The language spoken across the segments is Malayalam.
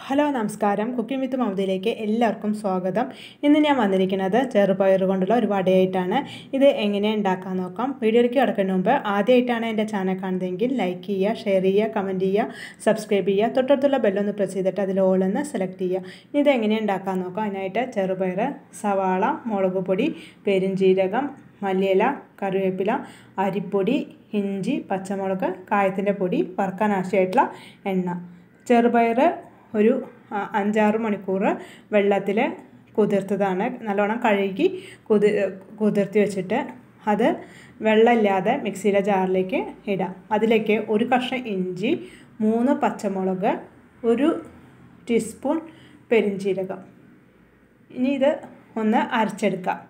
ഹലോ നമസ്കാരം കുക്കിംഗ് വിത്ത് മമതയിലേക്ക് എല്ലാവർക്കും സ്വാഗതം ഇന്ന് ഞാൻ വന്നിരിക്കുന്നത് ചെറുപയർ കൊണ്ടുള്ള ഒരു വടയായിട്ടാണ് ഇത് എങ്ങനെ ഉണ്ടാക്കാൻ നോക്കാം വീഡിയോയിലേക്ക് കിടക്കുന്നതിന് മുമ്പ് ആദ്യമായിട്ടാണ് എൻ്റെ ചാനൽ കാണുന്നതെങ്കിൽ ലൈക്ക് ചെയ്യുക ഷെയർ ചെയ്യുക കമൻറ്റ് ചെയ്യുക സബ്സ്ക്രൈബ് ചെയ്യുക തൊട്ടടുത്തുള്ള ബെല്ലൊന്ന് പ്രസ് ചെയ്തിട്ട് അതിൽ ഓളെന്ന് സെലക്ട് ചെയ്യുക ഇനി ഇത് എങ്ങനെ ഉണ്ടാക്കാൻ നോക്കാം അതിനായിട്ട് ചെറുപയർ സവാള മുളക് പൊടി പെരിഞ്ജീരകം മല്ലിയില കറിവേപ്പില അരിപ്പൊടി ഇഞ്ചി പച്ചമുളക് കായത്തിൻ്റെ പൊടി വറുക്കാൻ ആവശ്യമായിട്ടുള്ള എണ്ണ ചെറുപയർ ഒരു ആ, അഞ്ചാറ് മണിക്കൂർ വെള്ളത്തിൽ കുതിർത്തതാണ് നല്ലോണം കഴുകി കുതി കുതിർത്തി വെച്ചിട്ട് അത് വെള്ളമില്ലാതെ മിക്സിയിലെ ജാറിലേക്ക് ഇടാം അതിലേക്ക് ഒരു കഷ്ണം ഇഞ്ചി മൂന്ന് പച്ചമുളക് ഒരു ടീസ്പൂൺ പെരിഞ്ജീരകം ഇനി ഇത് ഒന്ന് അരച്ചെടുക്കാം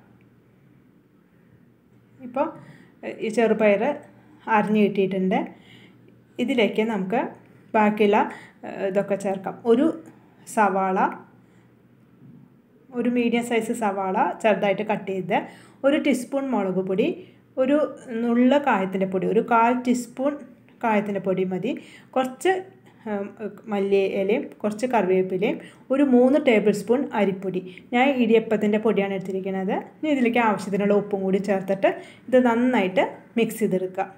ഇപ്പോൾ ഈ ചെറുപയർ അരിഞ്ഞ് കിട്ടിയിട്ടുണ്ട് ഇതിലേക്ക് നമുക്ക് ബാക്കിയുള്ള ഏഹ്, ഇതൊക്കെ ചേർക്കാം ഒരു സവാള ഒരു മീഡിയം സൈസ് സവാള ചെറുതായിട്ട് കട്ട് ചെയ്ത് ഒരു ടീസ്പൂൺ മുളക് പൊടി ഒരു നുള്ള കായത്തിൻ്റെ പൊടി ഒരു കാൽ ടീസ്പൂൺ കായത്തിൻ്റെ പൊടി മതി കുറച്ച് ഉം, മല്ലി ഇലയും കുറച്ച് കറിവേപ്പിലയും ഒരു മൂന്ന് ടേബിൾ സ്പൂൺ അരിപ്പൊടി ഞാൻ ഇടിയപ്പത്തിൻ്റെ പൊടിയാണ് എടുത്തിരിക്കുന്നത് ഇനി ഇതിലേക്ക് ആവശ്യത്തിനുള്ള ഉപ്പും കൂടി ചേർത്തിട്ട് ഇത് നന്നായിട്ട് മിക്സ് ചെയ്തെടുക്കുക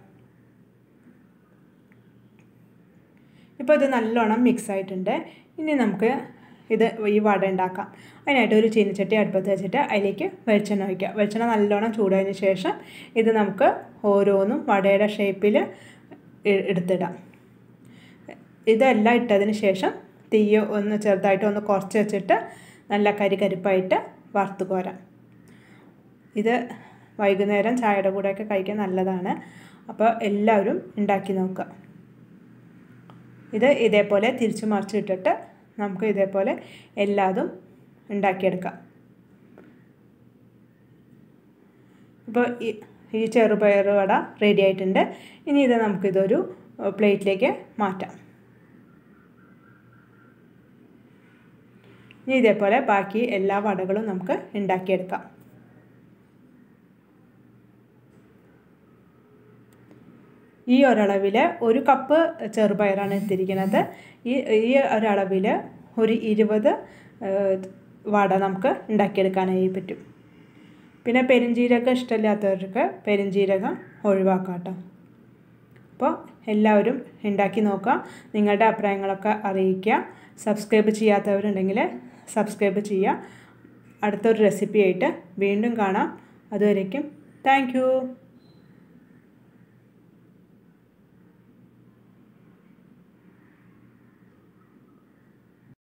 ഇപ്പോൾ ഇത് നല്ലോണം മിക്സ് ആയിട്ടുണ്ട് ഇനി നമുക്ക് ഇത് ഈ വട ഉണ്ടാക്കാം അതിനായിട്ട് ഒരു ചീനച്ചട്ടി അടുപ്പത്ത് വെച്ചിട്ട് അതിലേക്ക് വെളിച്ചെണ്ണ ഒഴിക്കുക വെളിച്ചെണ്ണ നല്ലോണം ചൂടായതിന് ശേഷം ഇത് നമുക്ക് ഓരോന്നും വടയുടെ ഷേപ്പിൽ എടുത്തിടാം ഇതെല്ലാം ഇട്ടതിന് ശേഷം തീ ഒന്ന് ചെറുതായിട്ട് ഒന്ന് കുറച്ച് വെച്ചിട്ട് നല്ല കരി കരിപ്പായിട്ട് വറുത്ത് കോരാം ഇത് വൈകുന്നേരം ചായയുടെ കൂടെയൊക്കെ കഴിക്കാൻ നല്ലതാണ് അപ്പോൾ എല്ലാവരും ഉണ്ടാക്കി നോക്കുക ഇത് ഇതേപോലെ തിരിച്ചു മറിച്ച് ഇട്ടിട്ട് നമുക്ക് ഇതേപോലെ എല്ലാതും ഉണ്ടാക്കിയെടുക്കാം ഇപ്പോൾ ഈ ഈ ചെറുപയർ വട റെഡി ആയിട്ടുണ്ട് ഇനി ഇത് നമുക്കിതൊരു പ്ലേറ്റിലേക്ക് മാറ്റാം ഇനി ഇതേപോലെ ബാക്കി എല്ലാ വടകളും നമുക്ക് ഉണ്ടാക്കിയെടുക്കാം ഈ ഒരളവിൽ ഒരു കപ്പ് ചെറുപയറാണ് എടുത്തിരിക്കുന്നത് ഈ ഈ ഒരളവിൽ ഒരു ഇരുപത് ഏഹ്, വട നമുക്ക് ഉണ്ടാക്കിയെടുക്കാനായി പറ്റും പിന്നെ പെരിഞ്ജീരകം ഇഷ്ടമില്ലാത്തവർക്ക് പെരിഞ്ജീരകം ഒഴിവാക്കാം കേട്ടോ അപ്പോൾ എല്ലാവരും ഉണ്ടാക്കി നോക്കുക നിങ്ങളുടെ അഭിപ്രായങ്ങളൊക്കെ അറിയിക്കുക സബ്സ്ക്രൈബ് ചെയ്യാത്തവരുണ്ടെങ്കിൽ സബ്സ്ക്രൈബ് ചെയ്യുക അടുത്തൊരു റെസിപ്പി ആയിട്ട് വീണ്ടും കാണാം അതുവരേക്കും താങ്ക്